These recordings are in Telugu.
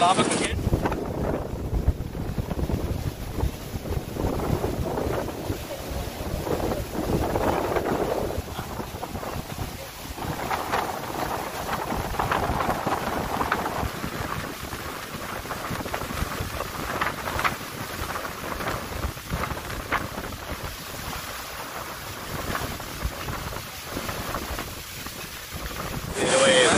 మళ్ళీ ఆ పక్క గేట్ ఇరవై ఐదు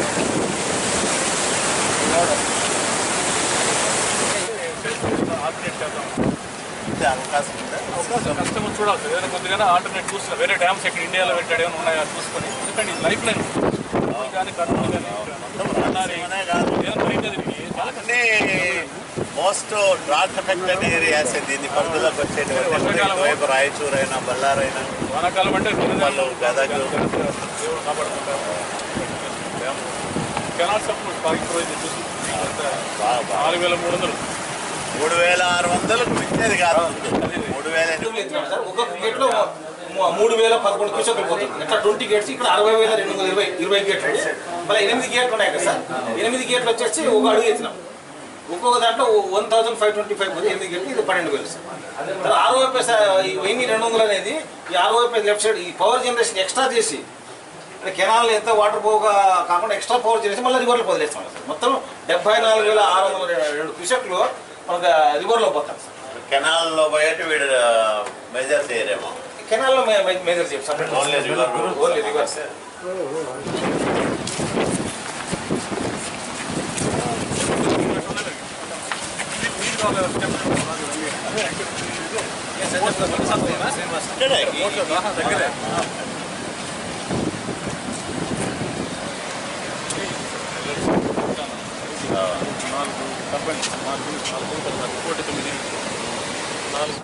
ఆల్టర్నేట్ చేద్దాం ఇంత అవకాశం ఉందా అవకాశం కస్టమర్ చూడాలి సార్ ఏదైనా కొద్దిగా ఆల్టర్నేట్ చూస్తున్నా వేరే డ్యామ్స్ ఇక్కడ ఇండియాలో పెట్టాడు ఏమైనా ఉన్నాయా చూసుకొని ఎందుకంటే ఇది లైఫ్ లైన్ కానీ కర్నూలు కానీ మన్నారి అనే కాదు ఏదైనా దొరికితే దీనికి చాలా అన్ని మోస్ట్ డ్రాట్ ఎఫెక్టెడ్ ఏరియాస్ దీన్ని పరిధిలోకి వచ్చేటువంటి ఇటువైపు రాయచూరు అయినా బళ్ళారైనా వానాకాలం అంటే వాళ్ళు గదగ దేవుడు కాపాడుకుంటారు కెనాల్ సపోర్ట్ బాగా ఇంప్రూవ్ అయింది చూసి బాగా బాగా. నాలుగు వేల మూడు వందలు మూడు వేల ఆరు వందలకు మించేది కాదు మూడు వేల ఎనిమిది ఎత్తున్నాం సార్ ఒక గేట్ లో మూ- మూడు వేల పదకొండు క్యూసెక్లు పోతుంది ఇట్లా ట్వంటీ గేట్స్ ఇక్కడ అరవై వేల రెండు వందల ఇరవై ఇరవై గేట్లు మళ్ళీ ఎనిమిది గేట్లు ఉన్నాయి కదా సార్ ఎనిమిది గేట్లు వచ్చేసి ఒక అడుగు ఎత్తినాం ఒక్కొక్క దాంట్లో one thousand five twenty five పోతే ఎనిమిది గేట్లు ఇది పన్నెండు వేలు సార్ తర్వాత ఆరో వైపు సార్ ఈ వెయ్యి రెండు వందలు అనేది ఈ ఆరో వైపు లెఫ్ట్ సైడ్ ఈ పవర్ జనరేషన్ ఎక్స్ట్రా చేసి అంటే కెనాల్ ఎంత వాటర్ పోగా కాకుండా ఎక్స్ట్రా పవర్ చేసి మళ్ళీ రివర్లో వదిలేస్తాం సార్ మొత్తం డెబ్బై నాలుగు వేల ఆరు వందల రెండు క్యూసెక్లు మనకు రివర్లో పోతాం సార్ కెనాల్లో పోయేటి వీడు మెజర్ చేయరేమో కెనాల్లో మెజర్ చేయం separate only river only rivers ఇక్కడే దగ్గరే నాలుగు టర్బైన్స్ నాలుగు నాలుగు నాలుగు కోటి తొమ్మిది నాలుగు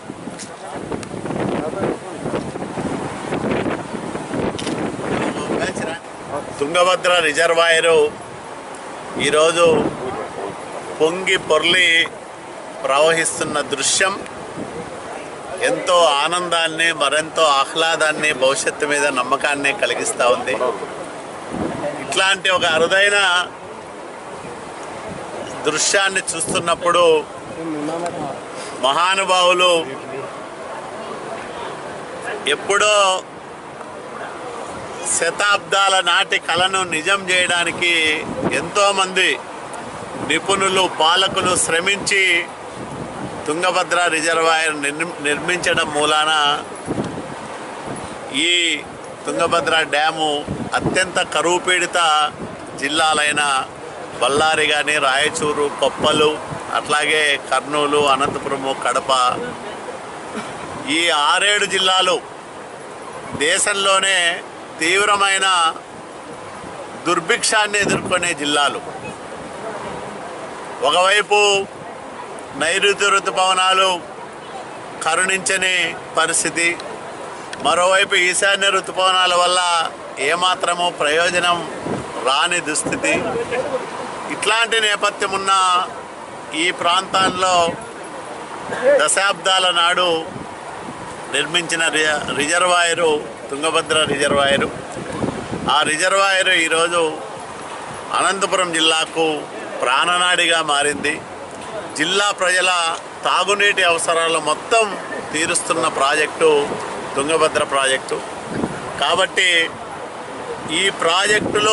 తుంగభద్ర రిజర్వాయరు ఈరోజు పొంగి పొర్లి ప్రవహిస్తున్న దృశ్యం ఎంతో ఆనందాన్ని మరెంతో ఆహ్లాదాన్ని భవిష్యత్తు మీద నమ్మకాన్ని కలిగిస్తూ ఉంది ఇట్లాంటి ఒక అరుదైన దృశ్యాన్ని చూస్తున్నప్పుడు మహానుభావులు ఎప్పుడో శతాబ్దాల నాటి కళను నిజం చేయడానికి ఎంతోమంది నిపుణులు పాలకులు శ్రమించి తుంగభద్ర రిజర్వాయర్ నిర్మి- నిర్మించడం మూలాన ఈ తుంగభద్ర డ్యాము అత్యంత కరువు పీడిత జిల్లాలైన బళ్ళారి కానీ రాయచూరు కొప్పలు అట్లాగే కర్నూలు అనంతపురము కడప ఈ ఆరేడు జిల్లాలు దేశంలోనే తీవ్రమైన దుర్భిక్షాన్ని ఎదుర్కొనే జిల్లాలు ఒకవైపు నైరుతి ఋతుపవనాలు కరుణించని పరిస్థితి మరోవైపు ఈశాన్య ఋతుపవనాల వల్ల ఏమాత్రము ప్రయోజనం రాని దుస్థితి ఇట్లాంటి నేపథ్యం ఉన్న ఈ ప్రాంతాల్లో దశాబ్దాల నాడు నిర్మించిన రి- రిజర్వాయరు తుంగభద్ర రిజర్వాయరు ఆ రిజర్వాయరు ఈరోజు అనంతపురం జిల్లాకు ప్రాణనాడిగా మారింది జిల్లా ప్రజల తాగునీటి అవసరాలు మొత్తం తీరుస్తున్న ప్రాజెక్టు తుంగభద్ర ప్రాజెక్టు కాబట్టి ఈ ప్రాజెక్టులో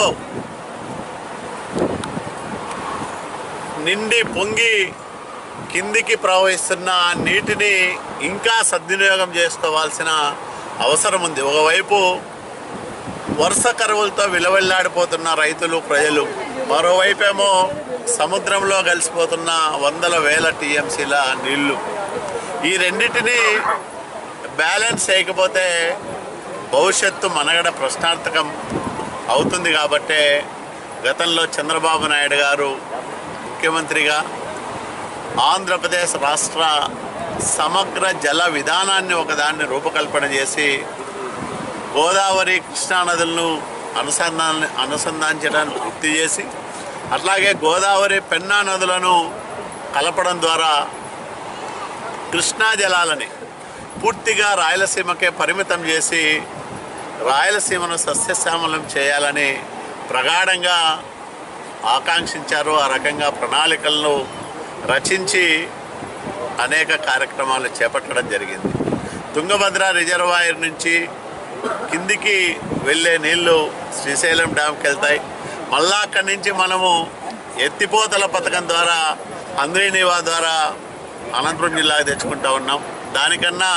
నిండి పొంగి కిందికి ప్రవహిస్తున్న ఆ నీటిని ఇంకా సద్వినియోగం చేసుకోవాల్సిన అవసరం ఉంది ఒకవైపు వరుస కరువులతో విలవెల్లాడిపోతున్న రైతులు ప్రజలు మరోవైపేమో సముద్రంలో కలిసిపోతున్న వందల వేల టీఎంసీల నీళ్లు ఈ రెండింటిని బ్యాలెన్స్ చేయకపోతే భవిష్యత్తు మనగడ ప్రశ్నార్థకం అవుతుంది కాబట్టే గతంలో చంద్రబాబు నాయుడు గారు ముఖ్యమంత్రిగా ఆంధ్రప్రదేశ్ రాష్ట్ర సమగ్ర జల విధానాన్ని ఒకదాన్ని రూపకల్పన చేసి గోదావరి కృష్ణా నదులను అనుసంధాన అనుసంధానించడానికి పూర్తి చేసి అట్లాగే గోదావరి పెన్నా నదులను కలపడం ద్వారా కృష్ణా జలాలని పూర్తిగా రాయలసీమకే పరిమితం చేసి రాయలసీమను సస్యశ్యామలం చేయాలని ప్రగాఢంగా ఆకాంక్షించారో ఆ రకంగా ప్రణాళికలను రచించి అనేక కార్యక్రమాలు చేపట్టడం జరిగింది తుంగభద్ర రిజర్వాయర్ నుంచి కిందికి వెళ్ళే నీళ్లు శ్రీశైలం డ్యామ్కి వెళ్తాయి మళ్ళా అక్కడి నుంచి మనము ఎత్తిపోతల పథకం ద్వారా అంద్రీనివా ద్వారా అనంతపురం జిల్లాకు తెచ్చుకుంటా ఉన్నాం దానికన్నా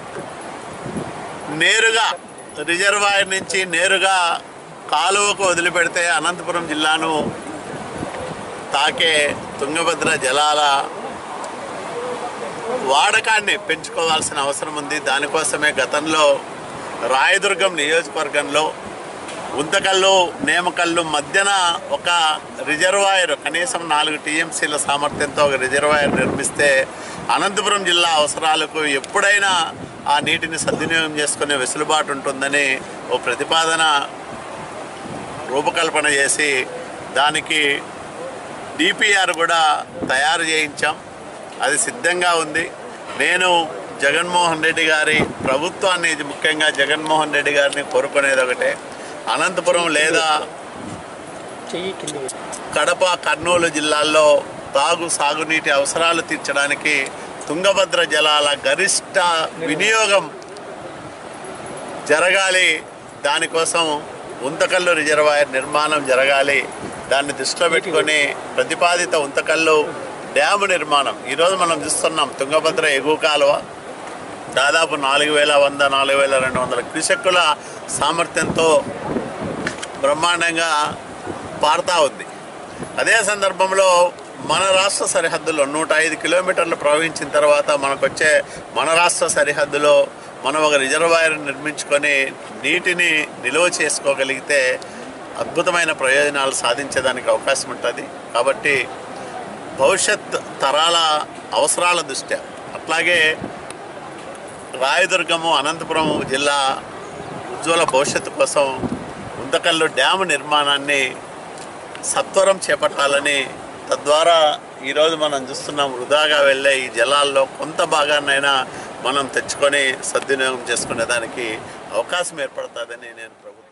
నేరుగా రిజర్వాయర్ నుంచి నేరుగా కాలువకు వదిలిపెడితే అనంతపురం జిల్లాను తాకే తుంగభద్ర జలాల వాడకాన్ని పెంచుకోవాల్సిన అవసరం ఉంది దానికోసమే గతంలో రాయదుర్గం నియోజకవర్గంలో ఉంతకల్లు నేమకల్లు మధ్యన ఒక రిజర్వాయర్ కనీసం నాలుగు టీఎంసీల సామర్థ్యంతో ఒక రిజర్వాయర్ నిర్మిస్తే అనంతపురం జిల్లా అవసరాలకు ఎప్పుడైనా ఆ నీటిని సద్వినియోగం చేసుకునే వెసులుబాటు ఉంటుందని ఓ ప్రతిపాదన రూపకల్పన చేసి దానికి డిపిఆర్ కూడా తయారు చేయించాం అది సిద్ధంగా ఉంది నేను జగన్మోహన్ రెడ్డి గారి ప్రభుత్వాన్ని ఇది ముఖ్యంగా జగన్మోహన్ రెడ్డి గారిని కోరుకునేది ఒకటే అనంతపురం లేదా కడప కర్నూలు జిల్లాల్లో తాగు సాగునీటి అవసరాలు తీర్చడానికి తుంగభద్ర జలాల గరిష్ట వినియోగం జరగాలి దానికోసం ఉంతకల్లు రిజర్వాయర్ నిర్మాణం జరగాలి దాన్ని దృష్టిలో పెట్టుకొని ప్రతిపాదిత ఉంతకల్లు డ్యాము నిర్మాణం ఈరోజు మనం చూస్తున్నాం తుంగభద్ర ఎగువ కాలువ దాదాపు నాలుగు వేల వంద నాలుగు వేల రెండు వందల క్యూసెక్కుల సామర్థ్యంతో బ్రహ్మాండంగా పారుతా ఉంది అదే సందర్భంలో మన రాష్ట్ర సరిహద్దులో నూట ఐదు కిలోమీటర్లు ప్రవహించిన తర్వాత మనకు వచ్చే మన రాష్ట్ర సరిహద్దులో మనం ఒక రిజర్వాయర్ నిర్మించుకొని నీటిని నిల్వ చేసుకోగలిగితే అద్భుతమైన ప్రయోజనాలు సాధించేదానికి అవకాశం ఉంటుంది కాబట్టి భవిష్యత్ తరాల అవసరాల దృష్ట్యా అట్లాగే రాయదుర్గము అనంతపురం జిల్లా ఉజ్వల భవిష్యత్తు కోసం ఉంతకల్లు డ్యాము నిర్మాణాన్ని సత్వరం చేపట్టాలని తద్వారా ఈరోజు మనం చూస్తున్నాం వృధాగా వెళ్ళే ఈ జలాల్లో కొంత భాగాన్నైనా మనం తెచ్చుకొని సద్వినియోగం చేసుకునే దానికి అవకాశం ఏర్పడుతుందని నేను ప్రభుత్వం